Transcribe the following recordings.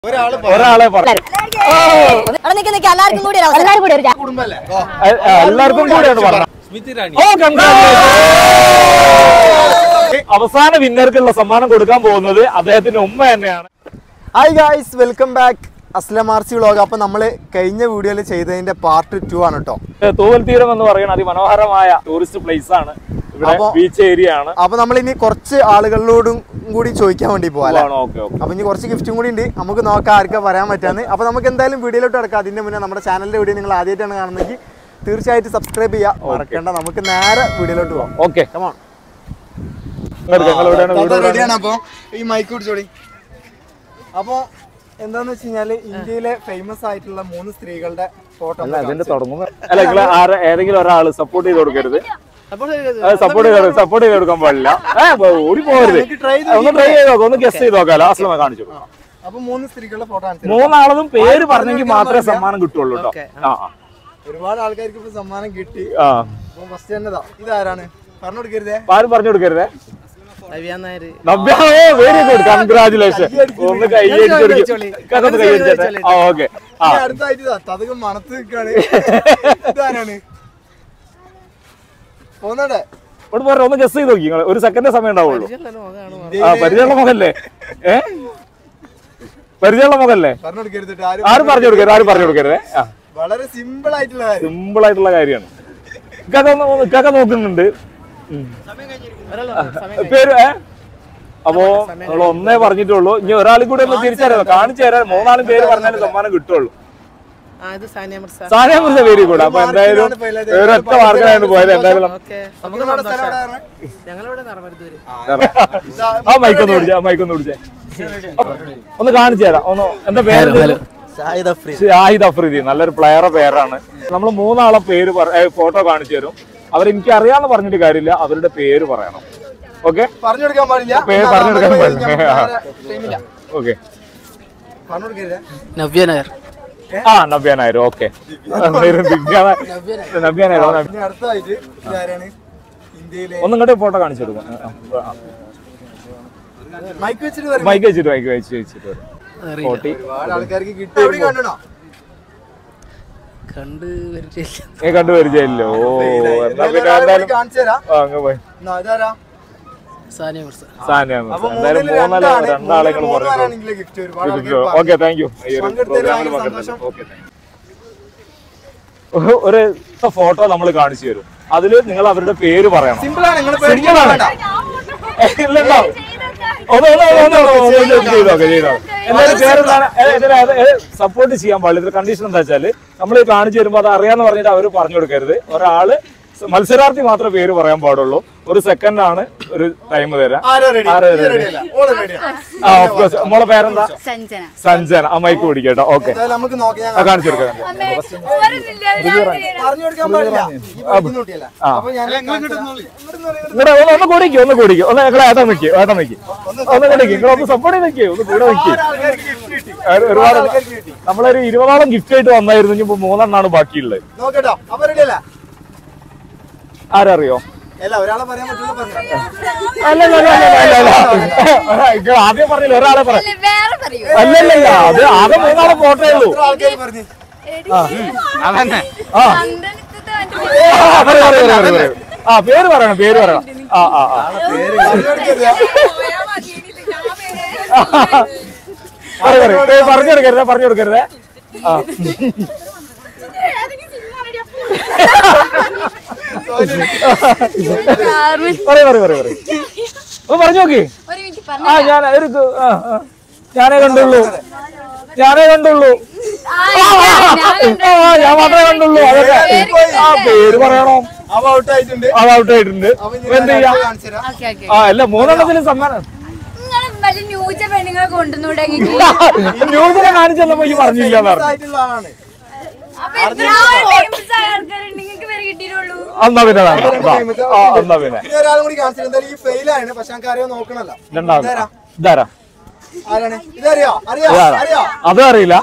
ഒരാള് ഒരാളെ പറഞ്ഞു അവിടെ നിൽക്ക് നിൽക്ക് എല്ലാവർക്കും കൂടി ഒരു അവസരം എല്ലാവരും കൂടി ഒരു ചാ- കുടുംബല്ലേ എല്ലാവർക്കും കൂടെയാണ് പറഞ്ഞത് ഓ congratulations. അവസാന വിന്നർക്കുള്ള സമ്മാനം കൊടുക്കാൻ പോകുന്നത് അദ്ദേഹത്തിന്റെ ഉമ്മ തന്നെയാണ് hi guys welcome back Aslam R C vlog അപ്പോൾ നമ്മൾ കഴിഞ്ഞ വീഡിയോയിൽ ചെയ്തതിന്റെ പാർട്ട് ടു ആണ് കേട്ടോ ഏ, തൂവൽ തീരം എന്ന് പറയുന്ന അതിമനോഹരമായ ടൂറിസ്റ്റ് പ്ലേസ് ആണ് ഇവിടെ അപ്പൊ- ബീച്ച് ഏരിയ ആണ് അപ്പോൾ നമ്മൾ ഇനി കുറച്ച് ആളുകളിലോടും കൂടി ചോദിക്കാൻ വേണ്ടി പോകാം ഓക്കെ ഓക്കെ അപ്പോൾ ഇനി കുറച്ച് ഗിഫ്റ്റും കൂടി ഉണ്ട് നമുക്ക് നോക്കാം ആർക്കാ പറയാൻ പറ്റാന്ന് അപ്പോൾ നമുക്ക് എന്തായാലും വീഡിയോയിലോട്ട് കിടക്കാം അതിന്റെ മുന്നേ നമ്മുടെ ചാനലിന്റെ വീഡിയോ നിങ്ങൾ ആദ്യമായിട്ടാണ് കാണുന്നതെങ്കിൽ തീർച്ചയായിട്ടും സബ്സ്ക്രൈബ് ചെയ്യുക മറക്കണ്ട നമുക്ക് നേരെ വീഡിയോയിലോട്ട് പോകാം ഓക്കെ കമാൺ ഞങ്ങളെവിടെയാണ് വീട് റെഡിയാണ് അപ്പോൾ ഈ മൈക്ക് കുടിച്ചോടി അപ്പോൾ എന്താന്ന് വെച്ച് കഴിഞ്ഞാല് ഇന്ത്യയിലെ ഫേമസ് ആയിട്ടുള്ള മൂന്ന് സ്ത്രീകളുടെ ഫോട്ടോ അല്ല അതിന്റെ തുടങ്ങുന്ന അല്ല നിങ്ങൾ ആരെ ഏതെങ്കിലും ഒരാൾ സപ്പോർട്ട് ചെയ്ത് കൊടുക്കരുത് സപ്പോർട്ട് ചെയ്ത് സപ്പോർട്ട് ചെയ്ത് കൊടുക്കാൻ പാടില്ല ഏ, ഓടി പോകരുത് എനിക്ക് try ചെയ്ത് ഒന്ന് ട്രൈ ചെയ്ത് നോക്കാം ഒന്ന് ഗസ് ചെയ്ത് നോക്കാം ലാസ്റ്റ് കാണിച്ചു അപ്പൊ മൂന്ന് സ്ത്രീകളുടെ ഫോട്ടോ കാണിച്ചു മൂന്നാളതും പേര് പറഞ്ഞെങ്കിൽ മാത്രമേ സമ്മാനം കിട്ടുള്ളൂ കേട്ടോ ആ ആ. ഒരുപാട് ആൾക്കാർക്ക് ഇപ്പൊ സമ്മാനം കിട്ടി ആ അപ്പൊ ഫസ്റ്റ് തന്നെതാ ഇതാരാണ് പറഞ്ഞു കൊടുക്കരുതേ ആരും പറഞ്ഞു കൊടുക്കരുതേ Navya Nair very good congratulation ഒന്ന് കൈ ഒന്ന് കൈ അടിച്ചേ ആ ഓക്കെ ആ ഇനി അടുത്തായിട്ട് ഇതാ തതകം മണത്ത് നിൽക്കാണ് ഇതാരാണ് പോന്നടെ ഇവിടെ പോരെ ഒന്ന് ഗസ് ചെയ്ത് നോക്കി നിങ്ങൾ ഒരു സെക്കൻഡ് സമയം ഉണ്ടാവുള്ളൂ അതാണ് ആ പരിചയമുള്ള മുഖല്ലേ ഏ പരിചയമുള്ള മുഖല്ലേ പറഞ്ഞു കൊടുക്കരുത് ട്ടോ. ആരും ആരും പറഞ്ഞു കൊടുക്കരുത് ആരും പറഞ്ഞു കൊടുക്കരുത് ആ വളരെ സിമ്പിൾ ആയിട്ടുള്ള കാര്യം സിമ്പിൾ ആയിട്ടുള്ള കാര്യമാണ് ഇക്കൊക്കെ ഒന്ന് ഇക്കൊക്കെ നോക്കുന്നുണ്ട് ഉം. പേര് ഏ അപ്പോ നിങ്ങൾ ഒന്നേ പറഞ്ഞിട്ടുള്ളൂ ഇനി ഒരാളും കൂടെ ഒന്ന് തിരിച്ചറിയാം കാണിച്ചു തരാം മൂന്നാളും പേര് പറഞ്ഞാലേ സമ്മാനം കിട്ടുള്ളൂ ആ ഇത് സാനിയ മിർസ സാനിയ മിർസ പേര് കൂടെ അപ്പൊ എന്തായാലും ഒരൊറ്റ മാർക്കിനാണ് പോയത് എന്തായാലും നം- ഓക്കെ നമുക്ക് നമ്മുടെ സ്ഥലം സന്തോഷം എവിടെയാണ്? ഞങ്ങളിവിടെ നിറമരുതൂര് ആ മൈക്കൊന്ന് പിടിച്ചേ ആ മൈക്കൊന്ന് പിടിച്ചേ ഒന്ന് കാണിച്ചു തരാം ഒന്ന് എന്താ പേര് ഷാഹിദ് അഫ്രീദി നല്ലൊരു പ്ലെയറെ പേരാണ് നമ്മൾ മൂന്നാളെ പേര് ഫോട്ടോ കാണിച്ചു തരും അവരെനിക്ക് അറിയാന്ന് പറഞ്ഞിട്ട് കാര്യമില്ല അവരുടെ പേര് പറയണം ഓക്കെ പറഞ്ഞു കൊടുക്കാൻ പാടില്ല പേര് എന്നാ പറഞ്ഞു കൊടുക്കാൻ നമുക്ക് പാടില്ല. വേറെ time ഇല്ല. ഓക്കെ പറഞ്ഞു കൊടുക്കരുതേ നവ്യ നായർ ആ നവ്യ നായർ ഓക്കെ നവ്യ നായർ ഓ, നവ്യ- ഇനി അടുത്തതായിട്ട് ഇതാരാണ് ഇന്ത്യയിലെ ഒന്ന് ഇങ്ങോട്ട് ഫോട്ടോ കാണിച്ചു കൊടുക്കാം മൈക്ക് വെച്ചിട്ട് വരും മൈക്ക് വെച്ചിട്ട് മൈക്ക് വെച്ച് വെച്ചിട്ട് വരും. ഫോർട്ടി ഒരുപാട് ആൾക്കാർക്ക് കിട്ടി എവിടെ കണ്ടോ കണ്ട് വരില്ല നീ കണ്ടു പരിചയമില്ലോ ഓ എന്നാ പിന്നെ എന്തായാലും കാണിച്ചു തരാം ആ, അങ്ങ് പോയി എന്നാ, ഇതാരാ സാനിയ മിർസ സാനിയ അപ്പൊ എന്തായാലും മൂന്നില് മൂന്നാല് രണ്ടാണ്. രണ്ടാളെ മൂന്നില് പറഞ്ഞു മൂന്നുപേരാണെങ്കിലേ gift. ഒരുപാട് ആൾക്കാർ ഓക്കെ താങ്ക് യു ഈ ഒരു പങ്കെടുത്തതിൽ പ്രോഗ്രാമിൽ ഭയങ്കര പങ്കെടുത്തു സന്തോഷം. ഓക്കെ ഒരു ഫോട്ടോ നമ്മൾ കാണിച്ചു തരും അതില് നിങ്ങൾ അവരുടെ പേര് പറയണം Simple ആണ് നിങ്ങൾ Simple പേടിക്കാൻ ആണ്. വേണ്ട ഇല്ലല്ലോ ഒന്ന് ഒന്ന് ഒന്ന് ഒന്ന് ഒന്ന് ഒന്ന് ചെയ്തോക്കെ ചെയ്തോ എന്തായാലും പേരെന്താണ് സപ്പോർട്ട് ചെയ്യാൻ പാടില്ല ഇതിൽ കണ്ടീഷൻ എന്താ വെച്ചാല് നമ്മൾ കാണിച്ചു വരുമ്പോ അത് അറിയാന്ന് പറഞ്ഞിട്ട് അവര് പറഞ്ഞു കൊടുക്കരുത് ഒരാള് മത്സരാർത്ഥി മാത്രമേ പേര് പറയാൻ പാടുള്ളൂ ഒരു സെക്കൻഡ് ആണ് ഒരു ടൈം തരാം ആരോ ready? ആരോ ഇത് ready? ready അല്ല. ഓള് ready ആ. ആ ഓഫ് കോഴ്സ് മോളെ പേരെന്താ സഞ്ജന സഞ്ജന ആ മൈക്ക് പിടിക്കട്ടോ ഓക്കെ എന്തായാലും നമുക്ക് നോക്കാം ആ കാണിച്ചു കൊടുക്കാം പറഞ്ഞു കൊടുക്കാൻ പാടില്ല ഈ പഠിക്കുന്ന കുട്ടിയല്ല. അപ്പൊ ഞാൻ ഇങ്ങോട്ട് നിന്നോളി. ഇങ്ങോട്ട് നിന്നോളി. ഇവിടെ ഒന്ന് ഒന്ന് കൂടിക്കോ ഒന്ന് കൂടിക്കോ ഒന്ന് ഞങ്ങളെ ഏട്ടാ നിൽക്കി ഏട്ടാ നിൽക്കി ഒന്ന് കൂടിക്കോ നിങ്ങൾ ഒന്ന് സപ്പോർട്ട് ചെയ്ത് നിൽക്കി ഒന്ന് കൂടെ നിൽക്കി ഒരുപാട് ആൾക്കാർക്ക് gift കിട്ടി. ഒരുപാട് ആൾക്കാർക്ക് കിട്ടി. നമ്മളൊരു ഇരുപതോളം ഗിഫ്റ്റ് ആയിട്ട് വന്നായിരുന്നു ഇനിയിപ്പോ മൂന്നെണ്ണാണ് ബാക്കിയുള്ളത് നോക്കട്ടോ അപ്പൊ ready അല്ല ആരറിയോ അല്ല ഒരാളെ പറയാൻ പറ്റുള്ളൂ പറഞ്ഞു അല്ല അല്ല അല്ല അല്ല അല്ല അല്ല നിങ്ങൾ ആദ്യം പറഞ്ഞില്ല ഒരാളെ പറ വേറെ പറയൂ അല്ലല്ല അത് ആകെ മൂന്നാളെ ഫോട്ടോ ഉള്ളൂ എത്ര ആൾക്കാർ പറഞ്ഞു ആ ആ, പറയൂ, പറയൂ, പറയൂ, പറയൂ. ആ പേര് പറയണം പേര് പറയണം ആ ആ ആ പറഞ്ഞു കൊടുക്കരുത്. പറയൂ, പറയൂ. പേര് പറഞ്ഞു കൊടുക്കരുത് പറഞ്ഞു കൊടുക്കരുത് ആ പറയൂ പറയൂ പറയൂ പറയൂ ഒന്ന് പറഞ്ഞു നോക്കി ഒരു മിനിറ്റ് ആ ഞാൻ ഒരു ക- ആ, ആ. ഞാനേ കണ്ടുള്ളൂ ഞാനേ കണ്ടുള്ളൂ ആ, ഞാൻ മാത്രമേ കണ്ടുള്ളൂ അതൊക്കെ ആ പേര് പറയണോ അവ ഔട്ട് ആയിട്ടുണ്ട് അത് ഔട്ട് ആയിട്ടുണ്ട് അപ്പൊ ഇപ്പൊ എന്ത് ചെയ്യാം കാണിച്ചു തരാം ഓക്കെ ഓക്കെ ആ അല്ല മൂന്നെണ്ണത്തിന് സമ്മാനം നിങ്ങൾ വലിയ ന്യൂജ പെണ്ണുങ്ങളെ കൊണ്ടുവന്നൂടെ ന്യൂസിനെ കാണിച്ചു തന്നപ്പോ ഈ പറഞ്ഞില്ല എന്ന് പറഞ്ഞു ആയിട്ടുള്ള ആളാണ് നിങ്ങൾക്ക് പേര് കിട്ടിയിട്ടുള്ളൂ എന്നാ പിന്നെ വേണ്ട ഇതാ. ആ എന്നാ പിന്നെ ഇനി ഒരാളും കൂടി കാണിച്ചു എന്തായാലും ഈ ഫെയിൽ ആണ് പക്ഷെ ഞങ്ങൾക്ക് അറിയാൻ നോക്കണല്ലോ രണ്ടാമത് ഇതാരാ? ഇതാരാ ആരാണ് ഇതറിയോ അറിയോ ഇതാരാ അറിയോ അതും അറിയില്ല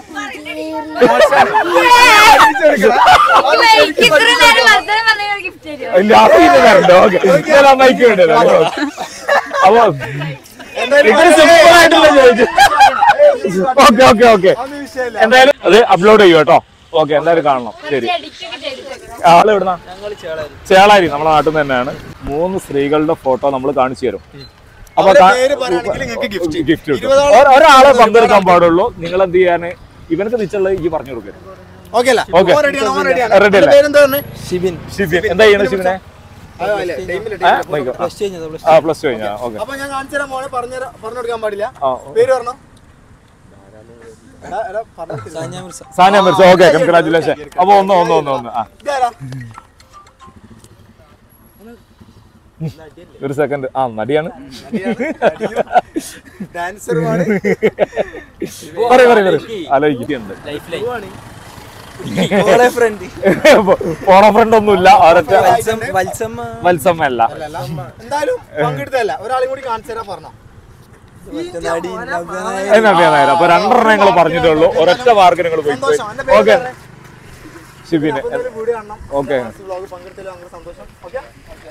ഇത്ര നേരം വർദ്ധന പറഞ്ഞ ഗിഫ്റ്റ് തരുമോ ഇല്ല അറിയില്ല തരണ്ട ഓക്കെ ഞാൻ അമ്മയ്ക്ക് വേണ്ടി അപ്പൊ എന്തായാലും ഇത്ര സിമ്പിൾ ആയിട്ടില്ല ചോദിച്ചു ഓക്കെ ഓക്കെ ഓക്കെ അതൊന്നും വിഷയമില്ല എന്തായാലും അത് അപ്ലോഡ് ചെയ്യും കേട്ടോ ഓക്കെ എന്തായാലും കാണണം ശരി ആള് എവിടുന്ന ചേളാരി നമ്മുടെ നാട്ടിൽ നിന്ന് തന്നെയാണ് മൂന്ന് സ്ത്രീകളുടെ ഫോട്ടോ നമ്മൾ കാണിച്ചു തരും അപ്പൊ അവരുടെ കാ- പേര് പറയുകയാണെങ്കിൽ നിങ്ങൾക്ക് ഗിഫ്റ്റ് ഗിഫ്റ്റ് കിട്ടും ഇരുപതാളെ ഒര- ഒരാളെ പങ്കെടുക്കാൻ പാടുള്ളൂ നിങ്ങൾ എന്ത് ചെയ്യാന് ഇവനക്ക് നിച്ചുള്ളത് ഈ പറഞ്ഞു കൊടുക്കരുത് ഓക്കെ അല്ല Okay. ഓൻ റെഡിയാണ് ഓൻ റെഡിയാണ് Ready അല്ലേ? അവന്റെ പേരെന്താ പറഞ്ഞേ ഷിബിൻ ഷിബിൻ എന്താ ചെയ്യണത് ഷിബിനെ ആ, അല്ലേ, ടൈമില്, ഏ? ടൈമില്. മൈക്കോ. ആ. പ്ലസ് കഴിഞ്ഞത് പ്ലസ് ആ പ്ലസ് ടു കഴിഞ്ഞാ ഓക്കെ അപ്പൊ ഞാൻ കാണിച്ചു തരാം മോനെ പറഞ്ഞു പറഞ്ഞു കൊടുക്കാൻ പാടില്ല ആ പേര് പറഞ്ഞോ എടാ, എടാ, പറഞ്ഞു കൊടുത്തില്ല. സാനിയ മിർച്ച ഓക്കെ കൺഗ്രാറ്റുലേഷൻ അപ്പൊ ഒന്ന് ഒന്ന് ഒന്ന് ഒന്ന് ആ ഇതാരാ? ഒരു സെക്കൻഡ് ആ നടിയാണ് ഡാൻസറുമാണ് പറയൂ പറയൂ പറയൂ ആലോചിക്കുന്നുണ്ട് ഫ്രണ്ട് പോണ ഫ്രണ്ട് ഒന്നുമില്ല ഒരൊറ്റ വത്സമ്മ മത്സമ്മ അല്ല എന്തായാലും പങ്കെടുത്തല്ല ഒരാളും കൂടി കാണിച്ചു തരാൻ പറഞ്ഞോ അത് നവ്യ നായർ അപ്പൊ രണ്ടെണ്ണം നിങ്ങൾ പറഞ്ഞിട്ടുള്ളൂ ഒരൊറ്റ മാർക്ക് നിങ്ങൾ പോയി സന്തോഷം എന്റെ പേര് ഓക്കെ പറഞ്ഞേ. ഷിബിന് അപ്പൊ ഇതൊരു വീഡിയോ കാണണം ഓക്കെ വ്ളോഗ് പങ്കെടുത്തല്ലോ അങ്ങനെ സന്തോഷം ഓക്കെ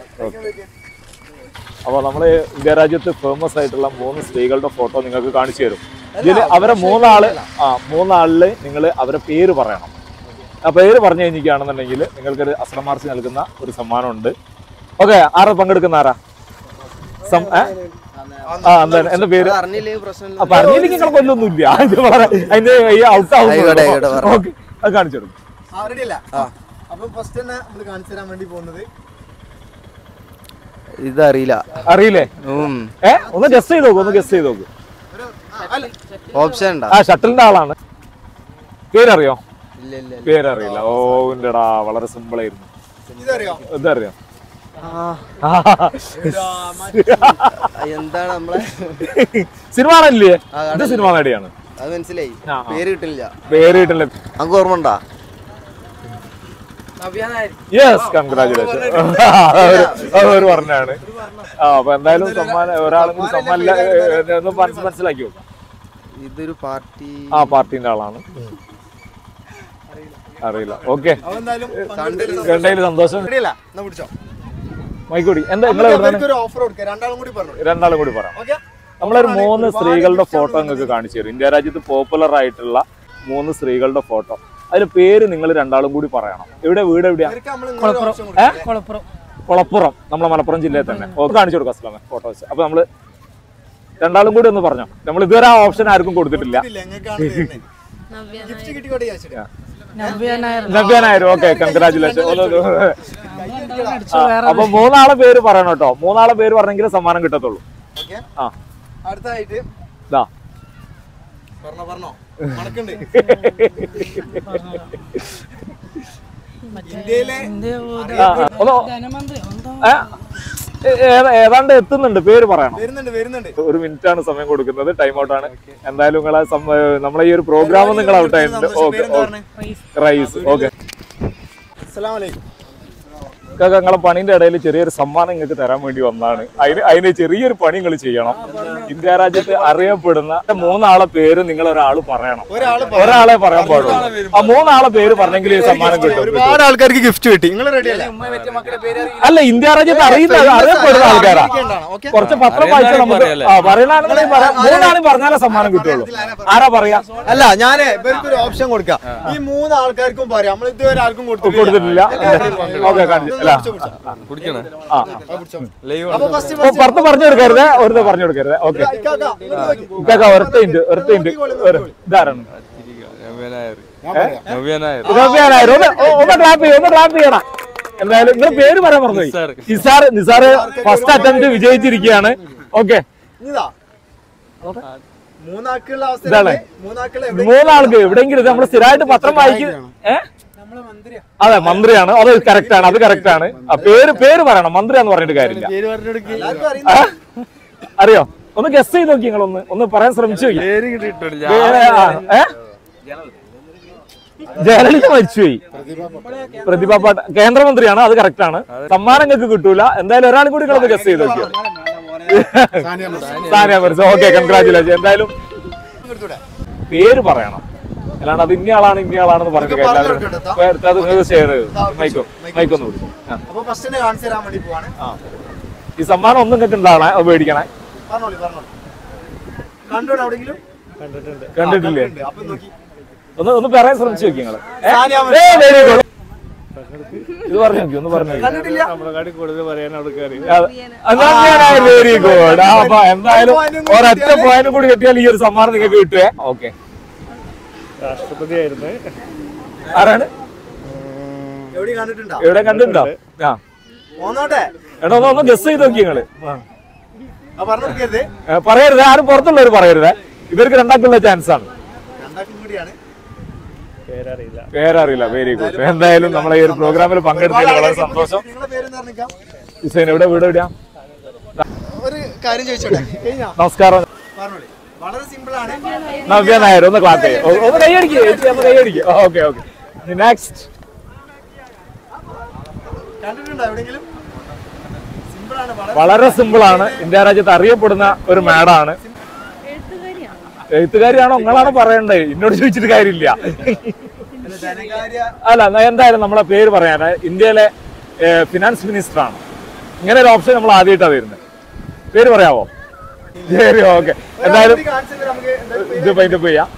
അപ്പോൾ നമ്മൾ ഇന്ത്യ രാജ്യത്ത് ഫേമസ് ആയിട്ടുള്ള മൂന്ന് സ്ത്രീകളുടെ ഫോട്ടോ നിങ്ങൾക്ക് കാണിച്ചു തരും ഇതിൽ അവരെ മൂന്നാള് ആ മൂന്നാളില് നിങ്ങൾ അവരെ പേര് പറയണം ആ പേര് പറഞ്ഞു കഴിഞ്ഞിരിക്കുകയാണെന്നുണ്ടെങ്കിൽ നിങ്ങൾക്കൊരു അസ്രമാർച്ച് നൽകുന്ന ഒരു സമ്മാനമുണ്ട് ഓക്കെ ആരാ പങ്കെടുക്കുന്ന ആരാ സം- ഏ? ആ എന്താ എന്താ പേര് അറിഞ്ഞില്ലെങ്കിൽ പ്രശ്നമില്ല അപ്പൊ അറിഞ്ഞില്ലെങ്കിൽ നിങ്ങൾ കൊല്ലൊന്നുമില്ല ഇത് വളരെ അതിന്റെ ഔട്ട് ആയിക്കോട്ടെ, ആയിക്കോട്ടെ, ആവുന്നു ഓക്കെ അത് കാണിച്ചു തരും ആ റെഡി അല്ല അപ്പൊ ഫസ്റ്റ് തന്നെ നമ്മൾ കാണിച്ചു തരാൻ വേണ്ടി പോകുന്നത് ഇതറിയില്ല അറിയില്ലേ ഏ ഒന്ന് ഗസ് ചെയ്ത് നോക്ക് ഒന്ന് ഗസ് ചെയ്ത് നോക്ക് ഒരു ആ, അല്ല ഓപ്ഷൻ ഉണ്ടോ ആ ഷട്ടിലിന്റെ ആളാണ് പേരറിയോ ഇല്ല ഇല്ല പേരറിയില്ല ഓ ഉണ്ടെടാ വളരെ സിമ്പിൾ ആയിരുന്നു ഇതറിയോ ഇതറിയോ എന്താണ് നമ്മളെ സിനിമ ആണല്ലേ ഇത് സിനിമ നടിയാണ് അത് മനസ്സിലായി ആ, ആ. പേര് കിട്ടില്ല പേര് കിട്ടില്ല നമുക്ക് ഓർമ്മ ഉണ്ടോ യെസ് കൺഗ്രാചുലേഷൻ അവർ പറഞ്ഞാണ് ആ അപ്പൊ എന്തായാലും സമ്മാനം ഒരാളും കൂടി സമ്മാനം ഇല്ല, ഏ, ഏ, ഒന്ന് മനസ്സ് മനസ്സിലാക്കി നോക്കും ഇതൊരു പാർട്ടി ആ പാർട്ടിന്റെ ആളാണ് അറിയില്ല ഓക്കെ അവ എന്തായാലും കണ്ടതിൽ സന്തോഷം റെഡി അല്ല എന്നാ പിടിച്ചോ മൈക്കൂടി എന്താ നിങ്ങൾ നമുക്ക് ഒരു ഓഫർ കൊടുക്കുക രണ്ടാളും കൂടി പറഞ്ഞു രണ്ടാളും കൂടി പറയാം ഓക്കെ നമ്മളൊരു മൂന്ന് സ്ത്രീകളുടെ ഫോട്ടോ നിങ്ങൾക്ക് കാണിച്ചു തരും ഇന്ത്യ രാജ്യത്ത് പോപ്പുലർ ആയിട്ടുള്ള മൂന്ന് സ്ത്രീകളുടെ ഫോട്ടോ അതിൽ പേര് നിങ്ങൾ രണ്ടാളും കൂടി പറയണം എവിടെ വീട് എവിടെയാ ഇവർക്ക് നമ്മൾ ഇങ്ങനെ ഒരു option കൊടുക്കുക. കുളപ്പുറം കുളപ്പുറം നമ്മളെ മലപ്പുറം ജില്ലയിൽ തന്നെ ഓ കാണിച്ചു കൊടുക്കാം അസ്ലാമെ ഫോട്ടോസ് അപ്പൊ നമ്മള് രണ്ടാളും കൂടി ഒന്ന് പറഞ്ഞോ നമ്മൾ ഇതുവരെ ആ ഓപ്ഷൻ ആർക്കും കൊടുത്തിട്ടില്ല ഇല്ല, ഞങ്ങൾക്കാണ് തരുന്നത്. ഗിഫ്റ്റ് കിട്ടിക്കോട്ടെ വിചാരിച്ചിട്ട്. നവ്യ നായർ ഓക്കെ കൺഗ്രാചുലേഷൻ അപ്പൊ മൂന്നാളെ പേര് പറയണം കേട്ടോ മൂന്നാളെ പേര് പറഞ്ഞെങ്കിലേ സമ്മാനം കിട്ടത്തുള്ളൂ ഓക്കെ ആ അടുത്തായിട്ട് ഇതാ പറഞ്ഞോ പറഞ്ഞോ മണക്കുണ്ട് ഇന്ത്യയിലെ ആ, ആ, ഒന്ന് ഏ? ഏ- ഏതാ- ഏതാണ്ട് എത്തുന്നുണ്ട് പേര് പറയണം വരുന്നുണ്ട് വരുന്നുണ്ട് ഒരു മിനിറ്റ് ആണ് സമയം കൊടുക്കുന്നത് ടൈം ഔട്ട് ആണ് എന്തായാലും നിങ്ങളെ സം- നമ്മളെ ഈ ഒരു പ്രോഗ്രാം നിങ്ങൾ ഔട്ട് ആയിട്ടുണ്ട് ഓക്കെ റൈസ് ഓക്കെ അസ്സലാമലൈക്കും കാക്ക നിങ്ങളെ പണിന്റെ ഇടയിൽ ചെറിയൊരു സമ്മാനം നിങ്ങൾക്ക് തരാൻ വേണ്ടി വന്നതാണ് അതിന് അതിന് ചെറിയൊരു പണി നിങ്ങൾ ചെയ്യണം ഇന്ത്യ രാജ്യത്ത് അറിയപ്പെടുന്ന മൂന്നാളെ പേര് നിങ്ങൾ ഒരാൾ പറയണം ഒരാള് ഒരാളെ പറയാൻ പാടുള്ളൂ ആ മൂന്നാളെ പേര് പറഞ്ഞെങ്കിൽ ഈ സമ്മാനം കിട്ടും ഒരുപാട് ആൾക്കാർക്ക് ഗിഫ്റ്റ് കിട്ടി നിങ്ങൾ റെഡി അല്ലേ അല്ല ഇന്ത്യ രാജ്യത്ത് അറിയുന്ന അറിയപ്പെടുന്ന ആൾക്കാരാ ഓക്കെ കുറച്ച് പത്രം വായിച്ചാൽ നമുക്ക് ആ പറയുന്നതാണെന്നുണ്ടെങ്കിൽ പറയാം മൂന്നാളും പറഞ്ഞാലേ സമ്മാനം കിട്ടുള്ളൂ ആരാ പറയാ അല്ല ഞാൻ ഇവർക്ക് ഒരു ഓപ്ഷൻ കൊടുക്കാം ഈ മൂന്ന് ആൾക്കാർക്കും പറയാം നമ്മൾ ഇതുവരെ ആർക്കും കൊടുത്തിട്ടില്ല. കൊടുത്തിട്ടില്ല ഓക്കെ കാണിച്ചു അല്ല കുടിക്കണേ ആ ലൈവ് അപ്പൊ ഫസ്റ്റ് അപ്പൊ പുറത്ത് പറഞ്ഞു കൊടുക്കരുത് ഒരുത്ത് പറഞ്ഞു കൊടുക്കരുത് ഓക്കെ ഇതൊക്കെ ഒരത്തയുണ്ട് ഒരത്തയുണ്ട് ഇതാരാണ് നവ്യനായർ നവ്യനായർ ഇരുപത്തിയാറായിരം ഒന്ന് ഓ, ഒന്ന് ക്ലാപ്പ് ചെയ്യും ഒന്ന് ക്ലാപ്പ് ചെയ്യണം എന്തായാലും നിങ്ങളുടെ പേര് പറയാൻ മറന്നുപോയി നിസാർ. നിസാർ നിസാർ ഫസ്റ്റ് അറ്റംപ്റ്റ് വിജയിച്ചിരിക്കുകയാണ് ഓക്കെ ഇതാ മൂന്നാക്കുള്ള അവസ്ഥ ഇതാണ്. മൂന്നാക്കുള്ള എവിടെ മൂന്നാൾക്ക് എവിടെയെങ്കിലും ഇത് നമ്മൾ സ്ഥിരമായിട്ട് പത്രം വായിക്കും ഏ അതെ മന്ത്രിയാണ് അത് കറക്റ്റ് ആണ് അത് കറക്റ്റ് ആണ് ആ പേര് പേര് പറയണം മന്ത്രിയാന്ന് പറഞ്ഞിട്ട് കാര്യമില്ല എല്ലാവർക്കും അറിയുന്ന ആ? അറിയോ ഒന്ന് ഗസ് ചെയ്ത് നോക്കി നിങ്ങളൊന്ന് ഒന്ന് പറയാൻ ശ്രമിച്ചു നോക്കി പേര് കിട്ടിയിട്ടില്ല പേര്, ആ, ഏ? ജയലളിത മരിച്ചുപോയി പ്രതിഭ പാട്ട കേന്ദ്രമന്ത്രിയാണ് അത് കറക്റ്റ് ആണ് സമ്മാനം നിങ്ങൾക്ക് കിട്ടൂല എന്തായാലും ഒരാളും കൂടി നിങ്ങളൊന്ന് ഗസ് ചെയ്ത് നോക്കിയോ സാനിയ മിർസ ഓക്കെ കൺഗ്രാചുലേഷൻ എന്തായാലും പേര് പറയണം അല്ലാണ്ട് അത് ഇന്ന ആളാണ് ഇന്ന ആളാണെന്ന് പറഞ്ഞിട്ട് പറഞ്ഞു എല്ലാവരും കൊടുക്കട്ടോ. പേര് അത് നിങ്ങൾ ഷെയർ ചെയ്ത് മൈക്കോ മൈക്കൊന്ന് വിളിക്കും അപ്പൊ ഫസ്റ്റ് തന്നെ കാണിച്ചു തരാൻ വേണ്ടി പോവാണ് ഈ സമ്മാനം ഒന്നും നിങ്ങൾക്ക് ഉണ്ടാവണേ അത് മേടിക്കണേ പറഞ്ഞോളി പറഞ്ഞോളി കണ്ടോടെ എവിടെങ്കിലും കണ്ടിട്ടില്ലേ അപ്പൊ നോക്കി ഒന്ന് ഒന്ന് പറയാൻ ശ്രമിച്ചു നോക്കി നിങ്ങള് ഏ? സാനിയ ഏ, very good. ഇത് പറഞ്ഞു നോക്കി ഒന്ന് പറഞ്ഞു നോക്കി കണ്ടിട്ടില്ല വെരി ഗുഡ് അപ്പൊ എന്തായാലും ഒരൊറ്റ പോയിന്റ് കൂടി കിട്ടിയാൽ ഈ ഒരു സമ്മാനം നിങ്ങൾക്ക് കിട്ടുവേ ഓക്കെ രാഷ്ട്രപതിയായിരുന്നു ആരാണ് എവിടെ കണ്ടിട്ടുണ്ടോ എവിടെ കണ്ടിട്ടുണ്ടോ ആ പോന്നോട്ടെ എടാ ഒന്ന് ഒന്ന് ഗസ് ചെയ്ത് നോക്കി നിങ്ങള് ആ പറഞ്ഞു നോക്കിയത് ഏ, പറയരുത് ആരും പുറത്തുള്ളവർ പറയരുത് ഇവർക്ക് രണ്ടാക്കുള്ള ചാൻസ് ആണ് രണ്ടാക്കും കൂടിയാണ് പേരറിയില്ല പേരറിയില്ല വെരി ഗുഡ് എന്തായാലും നമ്മളെ ഈ ഒരു പ്രോഗ്രാമിൽ പങ്കെടുത്തതിൽ വളരെ സന്തോഷം നിങ്ങളെ പേരെന്ന് പറഞ്ഞിക്കാം ഹുസൈൻ എവിടെ വീട് എവിടെയാ ഒരു കാര്യം ചോദിച്ചോട്ടെ കഴിഞ്ഞോ നമസ്കാരം പറഞ്ഞോളി വളരെ സിമ്പിൾ ആണ് നവ്യ നായർ ഒന്ന് ക്ലാസ് ചെയ്യും ഒന്ന് കൈയടിക്കുക ചേച്ചി ഒന്ന് കൈയടിക്കുക ഓക്കെ ഓക്കെ നെക്സ്റ്റ് കണ്ടിട്ടുണ്ടോ എവിടെയെങ്കിലും സിമ്പിൾ ആണ് വളരെ വളരെ സിമ്പിൾ ആണ് ഇന്ത്യ രാജ്യത്ത് അറിയപ്പെടുന്ന ഒരു മാഡാണ് എഴുത്തുകാരിയാണോ നിങ്ങളാണ് പറയണ്ടേ എന്നോട് ചോദിച്ചിട്ട് കാര്യമില്ല അല്ല, ധനകാര്യ അല്ല എന്നാ എന്തായാലും നമ്മളെ പേര് പറയാൻ ഇന്ത്യയിലെ ഫിനാൻസ് മിനിസ്റ്റർ ആണ് ഇങ്ങനെ ഒരു ഓപ്ഷൻ നമ്മൾ ആദ്യമായിട്ടാണ് വരുന്നത് പേര് പറയാവോ ശരി ഓക്കെ എന്തായാലും കാണിച്ചു നമുക്ക് എന്തായാലും ഇത് പൈൻഡ് ചെയ്യാം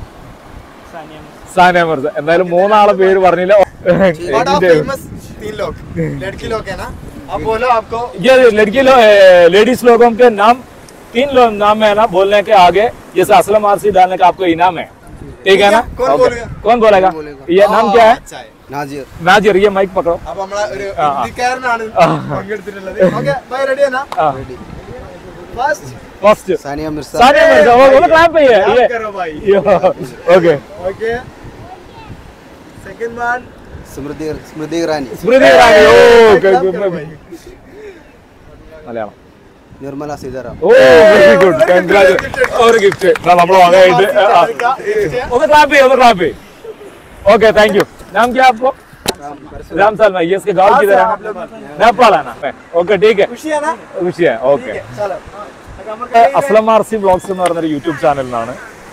സാനിയ മിർസ എന്തായാലും മൂന്നാളെ പേര് പറഞ്ഞില്ല बड़ा ഇതിന്റെ- फेमस तीन लोग लड़की लोग है ना अब बोलो आपको ये लड़की लोग लेडीज लोगों के नाम तीन लोग नाम है ना बोलने के आगे जैसे असलम आरसी डालने का आपको इनाम है ठीक है ना कौन Okay. बोलेगा? कौन बोलेगा ये नाम क्या है अच्छा है നാജിർ नाजिर ये माइक पकड़ो അപ്പൊ നമ്മളെ ഒരു ഇന്ത്യക്കാരനാണ് പങ്കെടുത്തിട്ടുള്ളത് ഓക്കെ ബൈ റെഡി എന്നാ हाँ ഫസ്റ്റ് फर्स्ट സാനിയ മിർസ सानिया मिर्जा वो वो क्लैप पे है ये करो भाई okay okay second one Smriti Smriti Irani Smriti Irani ഓ മലയാളം നിർമ്മല സീതാറാം ഓ വെരി ഗുഡ് കൺഗ്രാജുലേഷൻ ഒരു ഗിഫ്റ്റ് നമ്മളെ വകയായിട്ട് ആ, ആ. ഒന്ന് ക്ലാപ്പ് ചെയ്യ ഒന്ന് ക്ലാപ്പ് ചെയ്യ ओके थैंक यू नाम क्या है आपको राम सालमा ये इसके गांव किधर है नेपाल है ना ओके ठीक है ഖുഷിയാണോ खुशी है ओके ചലോ നമുക്ക് അസ്ലം ആർ സി ബ്ലോഗ്സ് എന്ന് പറയുന്ന ഒരു യൂട്യൂബ് ചാനലിനാണ്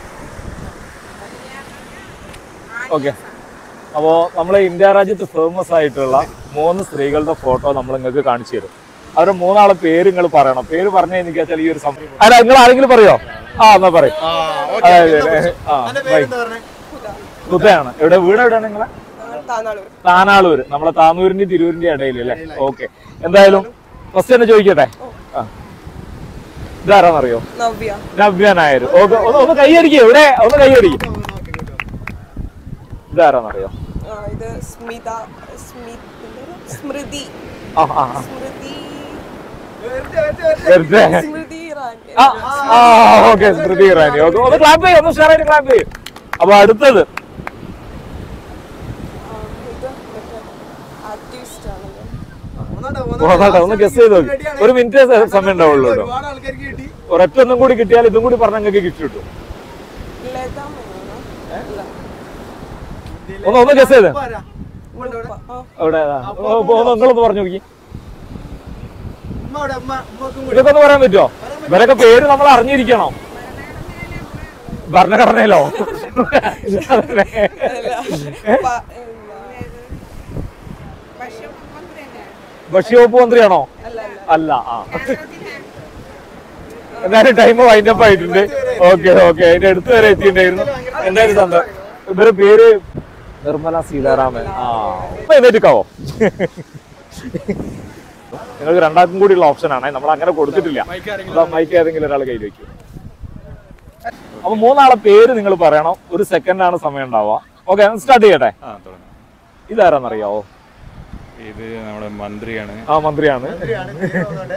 ഓക്കെ അപ്പോൾ നമ്മളെ ഇന്ത്യ രാജ്യത്ത് ഫേമസ് ആയിട്ടുള്ള മൂന്ന് സ്ത്രീകളുടെ ഫോട്ടോ നമ്മൾ നിങ്ങൾക്ക് കാണിച്ചു തരും അവരുടെ മൂന്നാളെ പേര് നിങ്ങൾ പറയണം പേര് പറഞ്ഞു എനിക്ക് വെച്ചാൽ ഈ ഒരു സംഭവം അല്ല നിങ്ങൾ ആരെങ്കിലും പറയോ ആ എന്നാ പറയും ആ അതെ ഓക്കെ അതെ ആ എന്റെ പേരെന്താ പറഞ്ഞേ ഹുദയാണ് എവിടെ വീട് എവിടെയാണ് നിങ്ങളെ താനാളൂര് നമ്മളെ താനൂരിന്റെയും തിരൂരിന്റെയും ഇടയിൽ അല്ലേ ഓക്കെ എന്തായാലും ഫസ്റ്റ് തന്നെ ചോദിക്കട്ടെ ആ ഇതാരാന്നറിയോ നവ്യ നവ്യ നായർ ഓക്കെ ഒന്ന് ഒന്ന് കൈയടിക്കുക എവിടെ ഒന്ന് കൈയടിക്കുക ഇതാരാന്നറിയോ ആ, ഇത് സ്മിത സ്മി- എന്താണ്? സ്മൃതി ആ ആ ആ. സ്മൃതി വെറുതെ സ്മൃതി ഇറാനി ആ ആ ഓക്കെ സ്മൃതി ഇറാനി ഓക്കെ ഒന്ന് ക്ലാപ്പ് ചെയ്യും ഒന്ന് ഉഷാറായിട്ട് ക്ലാപ്പ് ചെയ്യും അപ്പൊ അടുത്തത് ഇത് മറ്റേ ആർട്ടിസ്റ്റ് ആണല്ലോ പോന്നോട്ടെ, ഒന്ന് ഗസ് ചെയ്ത് നോക്കി ഒരു മിനിറ്റ് സമയം ഉണ്ടാവുള്ളൂ കേട്ടോ ഒരുപാട് ആൾക്കാർക്ക് കിട്ടി ഒരൊറ്റ ഒന്നും കൂടി കിട്ടിയാൽ ഇതും കൂടി പറഞ്ഞാൽ നിങ്ങൾക്ക് ഗിഫ്റ്റ് കിട്ടും ലത മേനോനോ? അല്ല. ഒന്ന് ഒന്ന് ഗസ് ചെയ്ത് ആരാ? ഉമ്മ ഇവിടെ. ആ, അവിടെ നിങ്ങളൊന്ന് പറഞ്ഞു നോക്കി ഉമ്മ ഇവിടെ, ഉമ്മ, ഉമ്മക്കും കൂടി. ഇതൊക്കെ ഒന്ന് പറയാൻ പറ്റുമോ ഇവരൊക്കെ പേര് നമ്മൾ അറിഞ്ഞിരിക്കണം ഭരണഘടനയിലോ അല്ല. പ- ഭക്ഷ്യ വകുപ്പ് മന്ത്രിയാണോ അല്ല അല്ല അല്ല ആ എന്തായാലും ടൈം വൈൻഡപ്പ് ആയിട്ടുണ്ട് ഓക്കെ ഓക്കെ അതിന്റെ അടുത്ത് വരെ എത്തിയിട്ടുണ്ടായിരുന്നു എന്തായാലും സന്തോഷം ഇവരുടെ പേര് നിർമ്മല സീതാരാമൻ ആ ഇപ്പൊ എഴുന്നേറ്റിക്കാവോ നിങ്ങൾക്ക് രണ്ടാൾക്കും കൂടിയുള്ള ഓപ്ഷനാണ് നമ്മൾ അങ്ങനെ കൊടുത്തിട്ടില്ല അതാ മൈക്ക് ഏതെങ്കിലും ഒരാൾ കയ്യിൽ വെക്കും അപ്പൊ മൂന്നാളെ പേര് നിങ്ങൾ പറയണം ഒരു സെക്കൻഡ് ആണ് സമയം ഉണ്ടാവുക ഓക്കെ സ്റ്റാർട്ട് ചെയ്യട്ടെ ആ തുടങ്ങാം ഇതാരാന്നറിയാവോ ഇത് നമ്മുടെ മന്ത്രിയാണ് ആ മന്ത്രിയാണ് ഇവരാണ് പേര് വന്നോട്ടെ.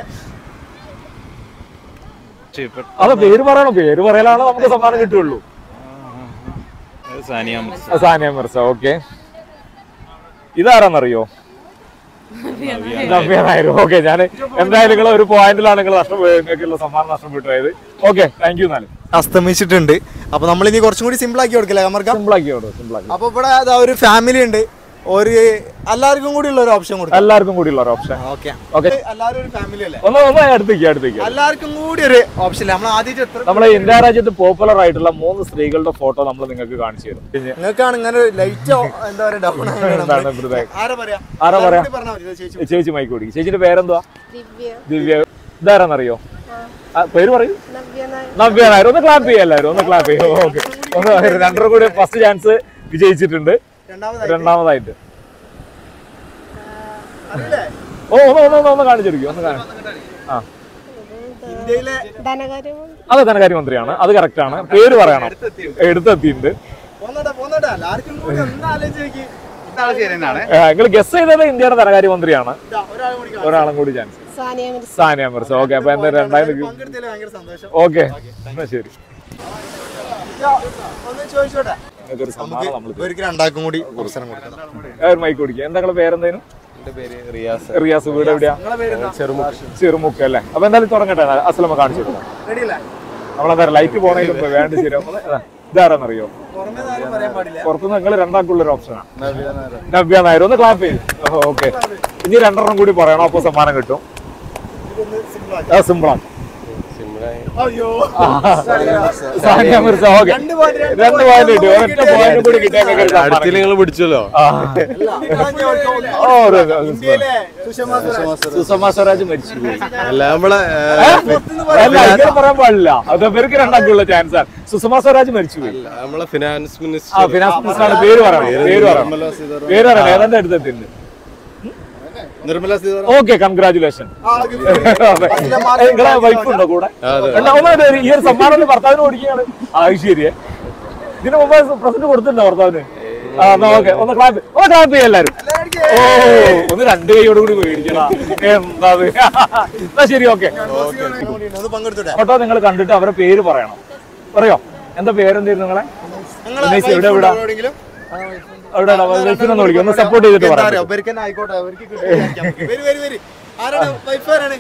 പക്ഷേ ഇപ്പൊ അതെ പേര് പറയണം പേര് പറയലാണ് നമുക്ക് സമ്മാനം കിട്ടുള്ളൂ ഇത് സാനിയ മിർസ. ആ, സാനിയ മിർസ ഓക്കെ ഇതാരാന്നറിയോ നവ്യ നായർ ഓക്കെ ഞാൻ എന്തായാലും നിങ്ങൾ ഒരു പോയിന്റിലാണ് നിങ്ങൾ നഷ്ടം നിങ്ങൾക്കുള്ള സമ്മാനം നഷ്ടപ്പെട്ടു പോയത് ഓക്കെ താങ്ക് യു എന്നാലും അസ്തമിച്ചിട്ടുണ്ട് അപ്പൊ നമ്മൾ ഇനി കുറച്ചും കൂടി സിമ്പിൾ ആക്കി കൊടുക്കില്ല അമർക്ക സിമ്പിൾ ആക്കി വിടും സിമ്പിൾ ആക്കി അപ്പൊ ഇവിടെ അതാ ഒരു ഫാമിലി ഉണ്ട് ഒരു എല്ലാവർക്കും കൂടി ഉള്ള ഒരു ഓപ്ഷൻ കൊടുക്കാം എല്ലാവർക്കും കൂടിയുള്ള ഒരു ഓപ്ഷൻ ഓക്കെ ഓക്കെ എല്ലാവരും ഒരു ഫാമിലി അല്ലേ ഒന്ന് ഒന്ന് അടുത്തേക്ക് അടുത്തേക്ക് എല്ലാവർക്കും കൂടി ഒരു ഓപ്ഷൻ ഇല്ല നമ്മൾ ആദ്യത്തെ എത്ര നമ്മളെ ഇന്ത്യ രാജ്യത്ത് പോപ്പുലർ ആയിട്ടുള്ള മൂന്ന് സ്ത്രീകളുടെ ഫോട്ടോ നമ്മൾ നിങ്ങൾക്ക് കാണിച്ചു തരും പിന്നെ നിങ്ങൾക്കാണ് ഇങ്ങനെ ലൈറ്റ് എന്താ പറയാ ഡൗൺ എന്താണ് ബ്രദർ? ആരാ പറയാ ആരാ പറയാ? എല്ലാവരും കൂടി പറഞ്ഞാ മതി, ചേച്ചി ചേച്ചി മൈക്ക് കൊടുക്കും ചേച്ചിന്റെ പേരെന്തുവാ ദിവ്യ ഇതാരാന്നറിയോ ആ, പേര് പറയൂ നവ്യ നായർ നവ്യ നായർ ഒന്ന് ക്ലാപ്പ് ചെയ്യാം എല്ലാവരും ഒന്ന് ക്ലാപ്പ് ചെയ്യും ഓക്കെ ഒന്ന് രണ്ടര കൂടി ഫസ്റ്റ് ചാൻസ് വിജയിച്ചിട്ടുണ്ട് രണ്ടാമതായി രണ്ടാമതായിട്ട് അറിയില്ലേ ഓ ഒന്ന് ഒന്ന് ഒന്ന് ഒന്ന് കാണിച്ചിരിക്കും ഒന്ന് കാണി ആ ഇന്ത്യയിലെ ധനകാര്യമന്ത്രി അത് ധനകാര്യമന്ത്രിയാണ് അത് കറക്റ്റ് ആണ് പേര് പറയണം എടുത്തെത്തിയിട്ടുണ്ട് പോന്നോട്ടെ പോന്നോട്ടെ എല്ലാവർക്കും കൂടി ഒന്ന് ആലോചിച്ച് നോക്കി നിങ്ങൾ ഗസ് ചെയ്തത് ഇന്ത്യയുടെ ധനകാര്യമന്ത്രിയാണ് ഇതാ, ഒരാളും കൂടി കാണും. ഒരാളും കൂടി ചാൻസ് സാനിയ മിർസ സാനിയ മിർസ ഓക്കെ അപ്പൊ എന്താ രണ്ടാമത് പങ്കെടുത്തതിൽ ഭയങ്കര സന്തോഷം ഓക്കെ എന്നാ ശരി ഇതാ, ഒന്ന് ചോദിച്ചോട്ടെ നിങ്ങൾക്കൊരു സമ്മാനം നമ്മൾ ഇവർക്ക് രണ്ടാൾക്കും കൂടി അവസരം കൊടുക്കണം ഒരു മൈക്ക് കുടിക്കുക എന്താ നിങ്ങളെ പേരെന്തേനും എൻ്റെ പേര് റിയാസ് റിയാസ് വീട് എവിടെയാ ചെറുമുക്ക് അല്ലേ അപ്പൊ എന്തായാലും തുടങ്ങട്ടെ അസ്ലമ കാണിച്ചു കൊടുക്കാം റെഡി അല്ലേ നമ്മളെന്താ ലൈറ്റ് പോണതിന് മുമ്പ് വേണ്ട ശരി ഇതാരാന്നറിയോ പുറമേ ആരും പറയാൻ പാടില്ല പുറത്തുനിന്ന് നിങ്ങൾ രണ്ടാൾക്കുള്ള ഒരു ഓപ്ഷനാണ് നവ്യ നായർ ഒന്ന് ക്ലാപ്പ് ചെയ്യും ഓക്കെ ഇനി രണ്ടെണ്ണം കൂടി പറയണം അപ്പൊ സമ്മാനം കിട്ടും ഇതൊന്ന് simple ആക്കി. സിമ്പിളാണ് അയ്യോ സാനിയ മിർസ ഓക്കെ രണ്ട് point, രണ്ട് രണ്ട് point. പോയിന്റ് കിട്ടി ഒരൊറ്റ പോയിന്റ് കൂടി കിട്ടിയാൽ നിങ്ങൾക്ക് ഒരു സമ്മാനം കിട്ടും. നിങ്ങൾ പിടിച്ചല്ലോ ആ. ഓ, ഒരു- ഒരു- ഇന്ത്യയിലെ സുഷമ സ്വരാജ് സുഷമ സ്വരാജ് മരിച്ചു പോയി അല്ല നമ്മളെ പുറത്തുനിന്ന് അല്ല ഇങ്ങനെ പറയാൻ പാടില്ല അത് ഇവർക്ക് രണ്ടാൾക്കുള്ള ചാൻസ് ആണ് സുഷമ സ്വരാജ് മരിച്ചു പോയി നമ്മളെ ഫിനാൻസ് ആ മിനിസ്റ്റർ ഫിനാൻസ് മിനിസ്റ്ററാണ് പേര് പറയണം പേര് പറയണം പേര് പറയണം ഏതാണ്ട് എടുത്തെത്തിണ്ട് നിർമ്മല സീതാറാം ഓക്കെ കൺഗ്രാചുലേഷൻ നിങ്ങളെ വൈഫ് ഉണ്ടോ കൂടെ എന്നാ, ഒന്ന് ഒരു- ഈ ഒരു സമ്മാനം ഒന്ന് ഭർത്താവിന് കൊടുക്കുകയാണ് ആ അത് ശരിയെ ഇതിന് മുമ്പ് പ്രസന്റ് കൊടുത്തിട്ടുണ്ടോ ഭർത്താവിന് ആ എന്നാ ഓക്കെ ഒന്ന് ക്ലാപ്പ് ഒന്ന് ക്ലാപ്പ് ചെയ്യാം എല്ലാരും ഓ ഒന്ന് രണ്ട് കൈയോട് കൂടി മേടിക്കണ എന്താ ഇത്? എന്നാ ശരി ഓക്കെ ഒന്ന് പങ്കെടുത്തോട്ടെ ഫോട്ടോ നിങ്ങൾ കണ്ടിട്ട് അവരെ പേര് പറയണം പറയോ എന്താ പേരെന്തായിരുന്നു നിങ്ങളെ ഉമേഷ്, എവിടെ എവിടെ എവിടെയെങ്കിലും അവിടെ വൈഫിനൊന്ന് വിളിക്കും ഒന്ന് സപ്പോർട്ട് ചെയ്തിട്ട് എന്താ പറയാം അറിയോ ഇവർക്ക് തന്നെ ആയിക്കോട്ടെ അവർക്ക് കിട്ടിയ വരി വരി വരി ആരാണ് വൈഫ് ആരാണ്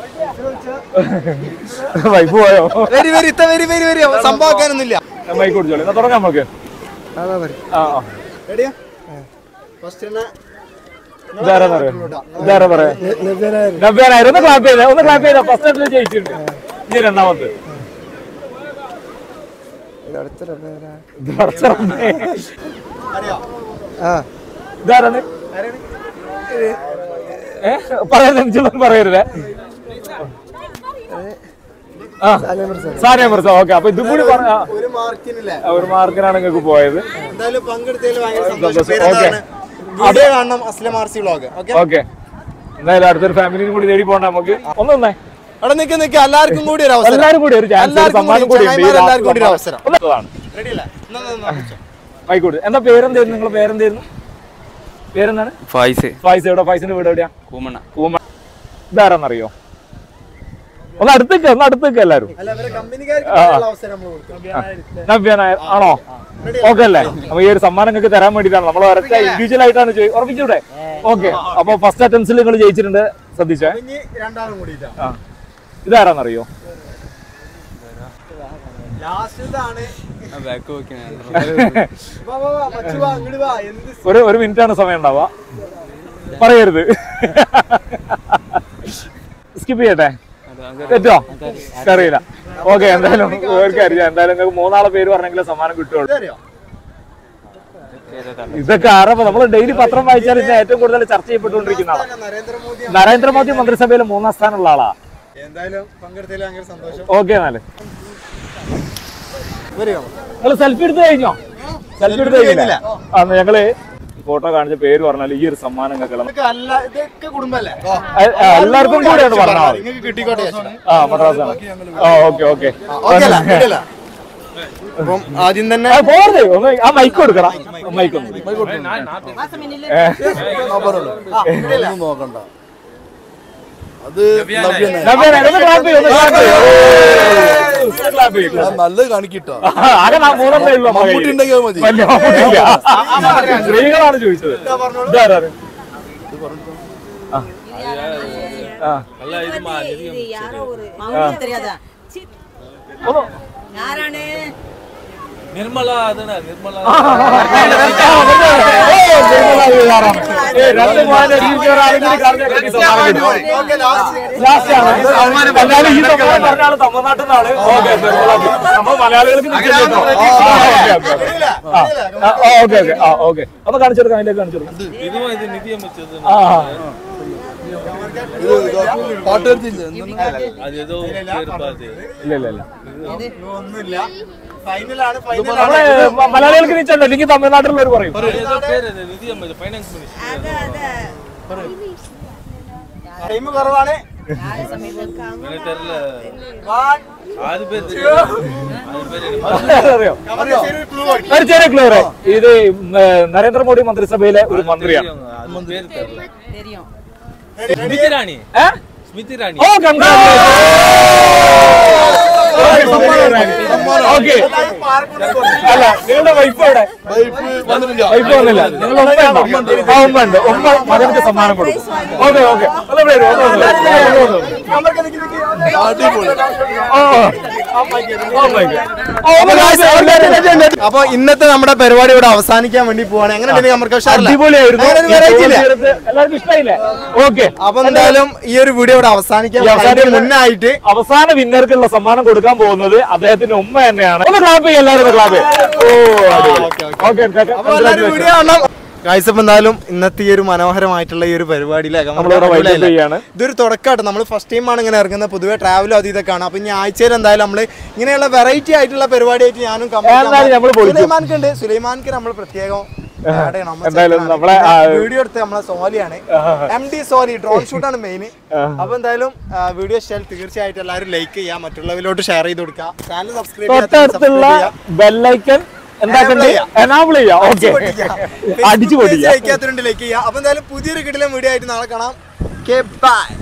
വൈഫ് പോയോ വരി വരി ഇത്ത വരി വരി വരി സംഭവിക്കാനൊന്നുമില്ല മൈക്ക് കുടിച്ചോളി എന്നാ തുടങ്ങാം നമുക്ക് ആ ആ റെഡിയാ ഫസ്റ്റ് തന്നെ ഇതാരാ പറയാ ഇതാരാ പറയാ നബ്യാനായിരം ഒന്ന് ക്ലാപ്പ് ചെയ്തേ ഒന്ന് ക്ലാപ്പ് ചെയ്താ ഫസ്റ്റ് നെറ്റിൽ ജയിച്ചിട്ടുണ്ട് ഇനി രണ്ടാമത്തെ ഇത് പടച്ചറമ്പേ. അറിയോ ഇതാരാണ് ആരാണ് ഏ പറയാൻ നെഞ്ചുള്ളത് പറയരുതേ ആ സാനിയ മിർസ ഓക്കെ അപ്പൊ ഇതും കൂടി പറഞ്ഞ ഒരു മാർക്കിനില്ലേ ഒരു മാർക്കിനാണ് നിങ്ങൾക്ക് പോയത് എന്തായാലും പങ്കെടുത്തതിൽ ഭയങ്കര സന്തോഷം. സന്തോഷം പേരെന്താണ്? വീഡിയോ കാണണം Aslam R C vlog okay okay എന്തായാലും അടുത്തൊരു ഫാമിലിയും കൂടി തേടി പോകണ്ട നമുക്ക് ഒന്ന് ഒന്നേ അവിടെ നിൽക്ക് നിൽക്ക് എല്ലാവർക്കും കൂടി ഒരു അവസരം എല്ലാരും കൂടി ഒരു ചാൻസ് എല്ലാവർക്കും സമ്മാനം കൂടി, കൂടി ഉണ്ട്. ഈ ചങ്ങായിമാർ last എല്ലാവർക്കും കൂടി ഒരു സമ്മാനം. അവസരം. ഒന്നതാണ്. റെഡി അല്ലേ എന്നാ, എന്നാ, എന്നാ, പിടിച്ചോ. ആയിക്കോട്ടെ എന്താ പേരെന്തായിരുന്നു നിങ്ങളെ പേരെന്തായിരുന്നു പേരെന്താണ് ഫായിസ് ഫൈസ് എവിടെ ഫൈസിന്റെ വീട് എവിടെയാ കൂമണ കൂമ ഇതാരാന്നറിയോ ഒന്ന് അടുത്തേക്ക് ഒന്ന് അടുത്തേക്ക് എല്ലാരും അല്ല ഇവരെ കമ്പനിക്കാർക്ക് ആ. ഉള്ള അവസരം നമ്മൾ കൊടുക്കും നവ്യ നായർ ആണോ ഓക്കെ അല്ലേ അപ്പൊ ഈ ഒരു സമ്മാനം നിങ്ങൾക്ക് തരാൻ വേണ്ടിയിട്ടാണ് നമ്മൾ ഒരൊറ്റ ഇൻഡിവിജ്വൽ ആയിട്ടാണ് ചോദി- ഉറപ്പിച്ചൂടെ ഓക്കെ അപ്പൊ ഫസ്റ്റ് അറ്റംപ്റ്റിൽ നിങ്ങൾ ജയിച്ചിട്ടുണ്ട് ശ്രദ്ധിച്ചേ ഇനി രണ്ടാളും കൂടിയിട്ടാ ആ ഇതാരാന്നറിയോ ലാസ്റ്റ് ഇതാണ് ബാക്ക് നോക്കി വാ വാ വാ മച്ചു വാ അങ്ങോട്ട് വാ എന്ത് ഒരു ഒരു മിനിറ്റ് ആണ് സമയം ഉണ്ടാവുക പറയരുത് സ്കിപ്പ് ചെയ്യട്ടെ തെറ്റോ അറിയില്ല ഓക്കെ എന്തായാലും ഇവർക്ക് അറിയാം എന്തായാലും നിങ്ങൾക്ക് മൂന്നാളെ പേര് പറഞ്ഞെങ്കിലേ സമ്മാനം കിട്ടുള്ളൂ ഇതറിയോ ഇതൊക്കെ ആരപ്പോ നമ്മൾ ഡെയിലി പത്രം വായിച്ചാൽ ഇത് ഏറ്റവും കൂടുതൽ ചർച്ച ചെയ്യപ്പെട്ടുകൊണ്ടിരിക്കുന്ന ആളാണ് നരേന്ദ്രമോദി നരേന്ദ്രമോദി മന്ത്രിസഭയിൽ മൂന്നാം സ്ഥാനമുള്ള ആളാ എന്തായാലും പങ്കെടുത്തതിൽ ഭയങ്കര സന്തോഷം ഓക്കെ എന്നാല് വരിക നിങ്ങൾ സെൽഫി എടുത്ത് കഴിഞ്ഞോ സെൽഫി എടുത്ത് കഴിഞ്ഞില്ല ആ എന്നാ ഞങ്ങള് ഫോട്ടോ കാണിച്ച പേര് പറഞ്ഞാൽ ഈ ഒരു സമ്മാനം നിങ്ങൾക്ക് ഇതൊക്കെ അല്ല ഇതൊക്കെ കുടുംബല്ലേ എ- എ- എല്ലാവർക്കും കൂടെയാണ് പറഞ്ഞാൽ മതി നിങ്ങൾക്ക് കിട്ടിക്കോട്ടെ ആ മദ്രാസാണ് ആ ഓക്കെ ഓക്കെ ഓക്കെ അല്ല ശരിയല്ല? അപ്പം ആദ്യം തന്നെ ആ, പോരുത് ഒന്ന് ആ മൈക്ക് കൊടുക്കണം മൈക്ക് ഒന്ന് ഏ. നോക്കണ്ട നവ്യ, ഒന്ന് clap ചെയ്യ്, ഒന്ന് clap ചെയ്യ്. ഓ, ഒന്ന് clap ചെയ്യ്. നല്ലത് കാണിക്കിട്ടോ ആ, ആകെ നാ മൂന്നെണ്ണേ ഉള്ളൂ നമ്മുടെ കയ്യില്. ഉണ്ടെങ്കിൽ മതി വലിയ മമ്മൂട്ടിയില്ല. സ്ത്രീകളാണ് ചോദിച്ചത് ഇതാരാണ് ആ. ആ. ഒന്ന് ഏ, രണ്ട് മോനെ ടീച്ചർ ആരെങ്കിലും കാണിച്ചാൽ കെട്ടി സമ്മാനം കിട്ടും. ഓക്കെ ലാസ്റ്റ് ലാസ്റ്റ് ആണ് എന്നാലും ഈ സമ്മാനം പറഞ്ഞ ആള് തമിഴ്നാട്ടിൽ നിന്നാണ് ഓക്കെ നമ്മൾ മലയാളികൾക്ക് നിൽക്കില്ല കേട്ടോ. ആ, ഓക്കെ, ഓക്കെ, ഓക്കെ. ആ, ആ, ഓക്കെ ഓക്കെ ആ ഓക്കെ ഒന്ന് കാണിച്ചു കൊടുക്കാം അതിലേക്ക് കാണിച്ചു കൊടുക്കാം ആ പാട്ട് എടുത്തില്ല ഇല്ല ഇല്ല ഇല്ല ഒന്നുമില്ല ഫൈനലാണ് നമ്മളെ ഫൈനലാണ് മ- മലയാളികൾക്ക് നീച്ചുണ്ട് അല്ലെങ്കിൽ തമിഴ്നാട്ടിലുള്ളവർ പറയും ടൈം കുറവാണ് അറിയോ ഒരു ചെറിയ ക്ലിയർ ഇത് ഉം, ഏ, നരേന്ദ്രമോദി മന്ത്രിസഭയിലെ ഒരു മന്ത്രിയാണ് ഏ? ഓ ഓക്കെ അല്ല നിങ്ങളുടെ വൈഫ് എവിടെ വൈഫ് വന്നില്ല നിങ്ങളുടെ ഉമ്മ ഉണ്ടോ? ആ ഉമ്മ ഉണ്ട് ഉമ്മ മകൾക്ക് സമ്മാനം കൊടുക്കും ഓക്കെ ഓക്കെ ഒന്ന് വരൂ ഒന്ന് വരൂ. ഒന്ന് വരൂ. ഓ, ഓ. Oh my God. ഓ, ഒന്ന് കാണിച്ച് അപ്പൊ ഇന്നത്തെ നമ്മുടെ പരിപാടി ഇവിടെ അവസാനിക്കാൻ വേണ്ടി പോവാണ് എങ്ങനെ നമുക്ക് അടിപൊളിയായിരുന്നു ഈ വെറൈറ്റി ഇല്ല ചോദ്യം എടുത്ത് എല്ലാവർക്കും ഇഷ്ടമായില്ലേ ഓക്കെ അപ്പൊ എന്തായാലും ഈ ഒരു വീഡിയോ ഇവിടെ അവസാനിക്കാൻ ഈ അവസാനിക്കുന്ന- അതിന്റെ മുന്നായിട്ട് അവസാന വിന്നർക്കുള്ള സമ്മാനം കൊടുക്കാൻ പോകുന്നത് അദ്ദേഹത്തിന്റെ ഉമ്മ തന്നെയാണ് ഒന്ന് ക്ലാപ്പ് ചെയ്യാം എല്ലാവരും ക്ലാപ്പ് ഓ ഓക്കെ അപ്പൊ എല്ലാവരും വീഡിയോ കാണണം ഗൈസ് അപ്പൊ എന്തായാലും ഇന്നത്തെ ഈ ഒരു മനോഹരമായിട്ടുള്ള ഈ ഒരു പരിപാടിയിലൊക്കെ നമ്മളിവിടെ wind up ചെയ്യാണ്. ഇതൊരു തുടക്കമായിട്ട് നമ്മൾ ഫസ്റ്റ് ടൈമാണ് ഇങ്ങനെ ഇറങ്ങുന്നത് പൊതുവെ ട്രാവലും അത് ഇതൊക്കെയാണ് അപ്പൊ ഇനി ആഴ്ചയിൽ എന്തായാലും നമ്മൾ ഇങ്ങനെയുള്ള വെറൈറ്റി ആയിട്ടുള്ള പരിപാടിയായിട്ട് ഞാനും എന്തായാലും നമ്മള് പൊളിക്കും. സുലൈമാൻക്ക് ഉണ്ട് സുലൈമാൻക്ക് നമ്മൾ പ്രത്യേകം add ചെയ്യണം. നമ്മളെ എന്തായാലും ചെറുക്കനാണ്. നമ്മളെ, പിന്നെ ആ, വീഡിയോ എടുത്ത് നമ്മളെ സോലിയാണ് എം ഡി സോലി ഡ്രോൺ ഷൂട്ടാണ് മെയിൻ അപ്പൊ എന്തായാലും വീഡിയോ ഇഷ്ടമായാൽ തീർച്ചയായിട്ടും എല്ലാവരും ലൈക്ക് ചെയ്യുക മറ്റുള്ളവരിലോട്ട് ഷെയർ ചെയ്ത് കൊടുക്കുക ചാനൽ സബ്സ്ക്രൈബ് തൊട്ടടുത്തുള്ള ബെല്ലൈക്കൻ എന്താക്കണ്ടേ എനാബിൾ ചെയ്യാം ഓക്കെ അടിച്ചു പൊട്ടിക്കാം ലൈക്ക് ചെയ്യാത്തവരുണ്ട് ലൈക്ക് ചെയ്യുക അപ്പൊ എന്തായാലും പുതിയൊരു കിടിലം വീഡിയോ ആയിട്ട് നാളെ കാണാം ബൈ